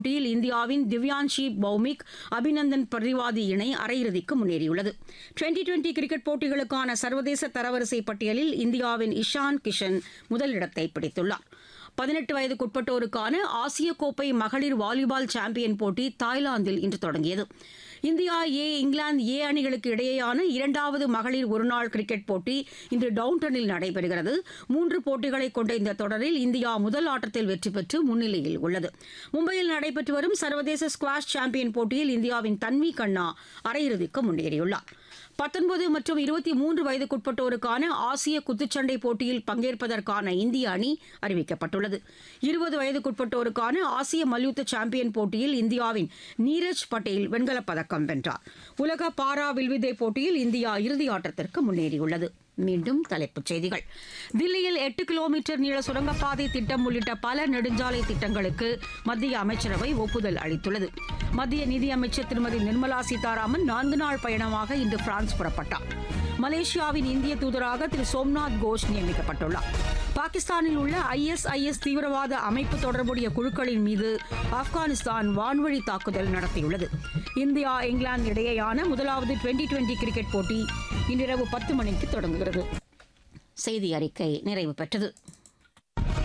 போட்டியில் இந்தியாவின் திவ்யான்ஷி பௌமிக் அபிநந்தன் பரிவாதி இணை அரையிறுதிக்கு முன்னேறியுள்ளது டுவெண்டி டுவெண்டி கிரிக்கெட் போட்டிகளுக்கான சர்வதேச தரவரிசை பட்டியலில் இந்தியாவின் இஷான் கிஷன் முதலிடத்தை பிடித்துள்ளார் பதினெட்டு வயதுக்குட்பட்டோருக்கான ஆசிய கோப்பை மகளிர் வாலிபால் சாம்பியன் போட்டி தாய்லாந்தில் இன்று தொடங்கியது இந்தியா ஏ இங்கிலாந்து ஏ அணிகளுக்கு இடையேயான இரண்டாவது மகளிர் ஒருநாள் கிரிக்கெட் போட்டி இன்று டவுன்டனில் நடைபெறுகிறது மூன்று போட்டிகளை கொண்ட இந்த தொடரில் இந்தியா முதல் ஆட்டத்தில் வெற்றி பெற்று முன்னிலையில் உள்ளது மும்பையில் நடைபெற்று வரும் சர்வதேச ஸ்குவாஷ் சாம்பியன் போட்டியில் இந்தியாவின் தன்வி கண்ணா அரையிறுதிக்கு முன்னேறியுள்ளார் பத்தொன்பது மற்றும் இருபத்தி மூன்று வயதுக்குட்பட்டோருக்கான ஆசிய குத்துச்சண்டை போட்டியில் பங்கேற்பதற்கான இந்திய அணி அறிவிக்கப்பட்டுள்ளது இருபது வயதுக்குட்பட்டோருக்கான ஆசிய மல்யுத்த சாம்பியன் போட்டியில் இந்தியாவின் நீரஜ் பட்டேல் வெண்கலப் பதக்கம் வென்றார் உலக பாரா வில்வித்தை போட்டியில் இந்தியா இறுதி ஆட்டத்திற்கு முன்னேறியுள்ளது மீண்டும் தலைப்புச் செய்திகள் தில்லியில் எட்டு கிலோமீட்டர் நீள சுரங்கப்பாதை திட்டம் உள்ளிட்ட பல நெடுஞ்சாலை திட்டங்களுக்கு மத்திய அமைச்சரவை ஒப்புதல் அளித்துள்ளது மத்திய நிதியமைச்சர் திருமதி நிர்மலா சீதாராமன் நான்கு நாள் பயணமாக இன்று பிரான்ஸ் புறப்பட்டார் மலேசியாவின் இந்திய தூதராக திரு சோம்நாத் கோஷ் நியமிக்கப்பட்டுள்ளார் பாகிஸ்தானில் உள்ள ஐஎஸ்ஐஎஸ் தீவிரவாத அமைப்பு தொடர்புடைய குழுக்களின் மீது ஆப்கானிஸ்தான் வான்வழி தாக்குதல் நடத்தியுள்ளது இந்தியா இங்கிலாந்து இடையேயான முதலாவது டுவெண்டி டுவெண்டி கிரிக்கெட் போட்டி இன்றிரவு பத்து மணிக்கு தொடங்குகிறது செய்தி அறிக்கை நிறைவு பெற்றது